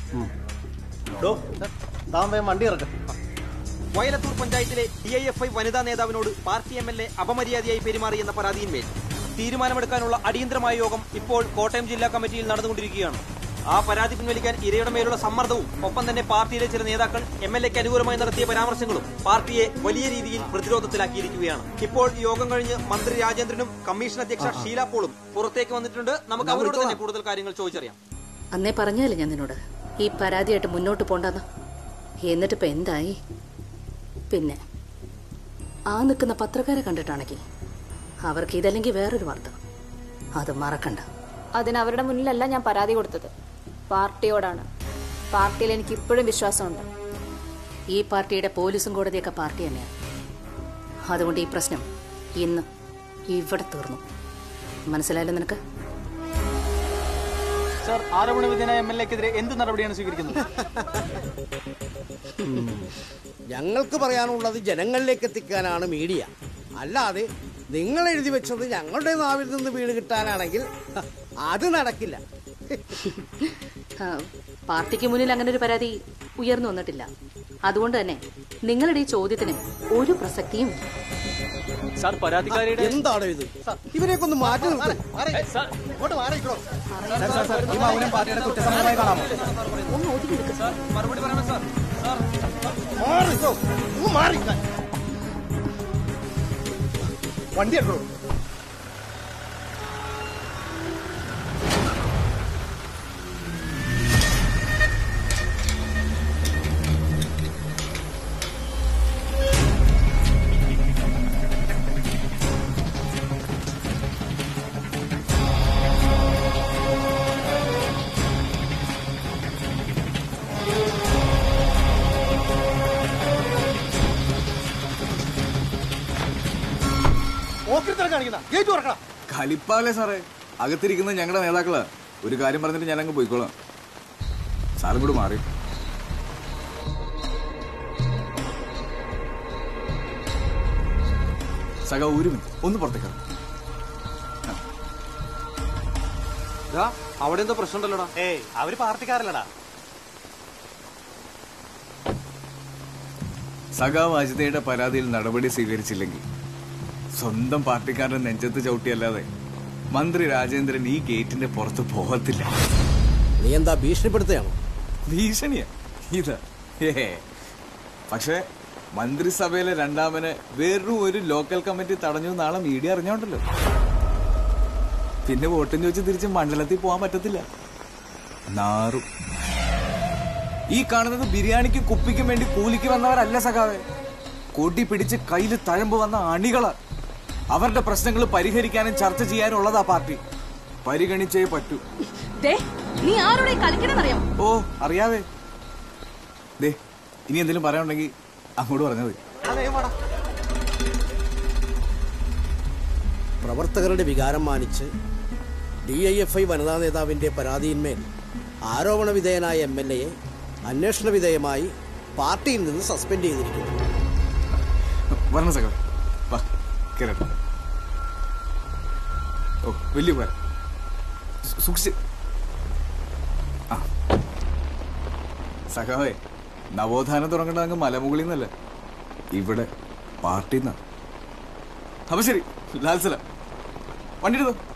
താൻ വേഗം വണ്ടി ഇറക്കം വയലത്തൂർ പഞ്ചായത്തിലെ ഡി ഐ എഫ് ഐ വനിതാ നേതാവിനോട് പാർട്ടി എം എൽ എ അപമര്യാദയായി പെരുമാറിയെന്ന പരാതിയിന്മേൽ തീരുമാനമെടുക്കാനുള്ള അടിയന്തരമായ യോഗം ഇപ്പോൾ കോട്ടയം ജില്ലാ കമ്മിറ്റിയിൽ നടന്നുകൊണ്ടിരിക്കുകയാണ് ആ പരാതി പിൻവലിക്കാൻ ഇരയുടെ മേലുള്ള സമ്മർദ്ദവും ഒപ്പം തന്നെ പാർട്ടിയിലെ ചില നേതാക്കൾ എം എൽ എക്ക് അനുകൂലമായി നടത്തിയ പരാമർശങ്ങളും പാർട്ടിയെ വലിയ രീതിയിൽ പ്രതിരോധത്തിലാക്കിയിരിക്കുകയാണ് ഇപ്പോൾ യോഗം കഴിഞ്ഞ് മന്ത്രി രാജേന്ദ്രനും കമ്മീഷൻ അധ്യക്ഷ ഷീല പോളും പുറത്തേക്ക് വന്നിട്ടുണ്ട് നമുക്ക് അവരോട് തന്നെ കൂടുതൽ കാര്യങ്ങൾ ചോദിച്ചറിയാം അന്നേ പറഞ്ഞാലേ ഞാൻ നിന്നോട് ഈ പരാതിയായിട്ട് മുന്നോട്ട് പോണ്ടെന്ന് എന്നിട്ടിപ്പോ എന്തായി പിന്നെ ആ നിൽക്കുന്ന പത്രക്കാരെ കണ്ടിട്ടാണെങ്കിൽ അവർക്ക് ഇതല്ലെങ്കിൽ വേറൊരു വാർത്ത അത് മറക്കണ്ട അതിന് അവരുടെ മുന്നിലല്ല ഞാൻ പരാതി കൊടുത്തത് പാർട്ടിയോടാണ് പാർട്ടിയിൽ എനിക്ക് ഇപ്പോഴും വിശ്വാസമുണ്ട് ഈ പാർട്ടിയുടെ പോലീസും കോടതിയൊക്കെ പാർട്ടി തന്നെയാണ് അതുകൊണ്ട് ഈ പ്രശ്നം ഇന്ന് ഇവിടെ തീർന്നു മനസ്സിലായല്ലോ നിനക്ക് സാർ ആരോപണ വിധേയനായ എം എൽ എക്കെതിരെ എന്ത് നടപടിയാണ് സ്വീകരിക്കുന്നത് ഞങ്ങൾക്ക് പറയാനുള്ളത് ജനങ്ങളിലേക്ക് എത്തിക്കാനാണ് മീഡിയ അല്ലാതെ നിങ്ങൾ എഴുതി വെച്ചത് ഞങ്ങളുടെ നാവിൽ നിന്ന് വീണ് കിട്ടാനാണെങ്കിൽ ഹ, അത് നടക്കില്ല ആ, പാർട്ടിക്ക് മുന്നിൽ അങ്ങനെ ഒരു പരാതി ഉയർന്നു വന്നിട്ടില്ല അതുകൊണ്ട് തന്നെ നിങ്ങളുടെ ഈ ചോദ്യത്തിന് ഒരു പ്രസക്തിയും ഇല്ല. സാർ പരാതിക്കാരിയുടെ എന്താണ് ഇത് ഇവരെയൊക്കെ ഒന്ന് മാറ്റി നിർത്തും ഈ മൗനം പാർട്ടിയുടെ കുറ്റസമ്മതമായി കാണാമോ ഒന്ന് ഒതുങ്ങി നിൽക്ക്. മറുപടി പറയണം സാർ സാർ വണ്ടി എടുക്കണോ ഓക്കിരിത്തരം കാണിക്കുന്ന ഗേറ്റ് തുറക്കണം കളിപ്പാലേ സാറേ അകത്തിരിക്കുന്നത് ഞങ്ങളുടെ നേതാക്കളാ ഒരു കാര്യം പറഞ്ഞിട്ട് ഞാൻ അങ്ങ് പോയിക്കോളാം സാറും കൂടെ മാറി സഖ ഒരു മിനിറ്റ് ഒന്ന് പുറത്തേക്ക് ഇറങ്ങ്. ദാ, അവിടെ എന്തോ പ്രശ്നമുണ്ടല്ലോടാ ഏയ് അവര് പാർട്ടിക്കാരല്ലടാ സഖാവ് അജിതയുടെ പരാതിയിൽ നടപടി സ്വീകരിച്ചില്ലെങ്കിൽ സ്വന്തം പാർട്ടിക്കാരന്റെ നെഞ്ചത്ത് ചവിട്ടിയല്ലാതെ മന്ത്രി രാജേന്ദ്രൻ ഈ ഗേറ്റിന്റെ പുറത്ത് പോകത്തില്ല നീ എന്താ ഭീഷണിപ്പെടുത്തുകയാണോ ഭീഷണിയാ ഇതാ ഏ പക്ഷേ മന്ത്രിസഭയിലെ രണ്ടാമന് വെറും ഒരു ലോക്കൽ കമ്മിറ്റി തടഞ്ഞു നാളെ മീഡിയ അറിഞ്ഞോണ്ടല്ലോ പിന്നെ വോട്ടും ചോദിച്ച് തിരിച്ച് മണ്ഡലത്തിൽ പോകാൻ പറ്റത്തില്ല നാറും ഈ കാണുന്നത് ബിരിയാണിക്ക് കുപ്പിക്കും വേണ്ടി കൂലിക്ക് വന്നവരല്ല സഖാവേ കൊടി പിടിച്ച് കയ്യിൽ തഴമ്പ് വന്ന അണികള് അവരുടെ പ്രശ്നങ്ങൾ പരിഹരിക്കാനും ചർച്ച ചെയ്യാനും ഉള്ളതാ പാർട്ടി പരിഗണിച്ചേ പറ്റൂ ദേ, നീ ആരോടെ കളിക്കണമെന്നറിയാം ഓ അറിയാവേ ദേ ഇനി എന്തെങ്കിലും പറയാനുണ്ടെങ്കിൽ അങ്ങോട്ട് പറഞ്ഞത് പ്രവർത്തകരുടെ വികാരം മാനിച്ച് ഡി ഐ എഫ് ഐ വനിതാ നേതാവിന്റെ പരാതിയിന്മേൽ ആരോപണ വിധേയനായ എം എൽ എയെ അന്വേഷണ വിധേയമായി പാർട്ടിയിൽ നിന്ന് സസ്പെൻഡ് ചെയ്തിരിക്കുന്നു വരണ സഖ വാ കേറട്ടെ ഓ വലിയ ഉപകാരം സു- സൂക്ഷിച്ച് ആ സഖാവേ നവോത്ഥാനം തുടങ്ങേണ്ട അങ്ങ് മലമുകളിൽ നിന്നല്ല ഇവിടെ പാർട്ടിന്നാ അപ്പൊ ശരി ലാൽസല വണ്ടി എടുത്തോ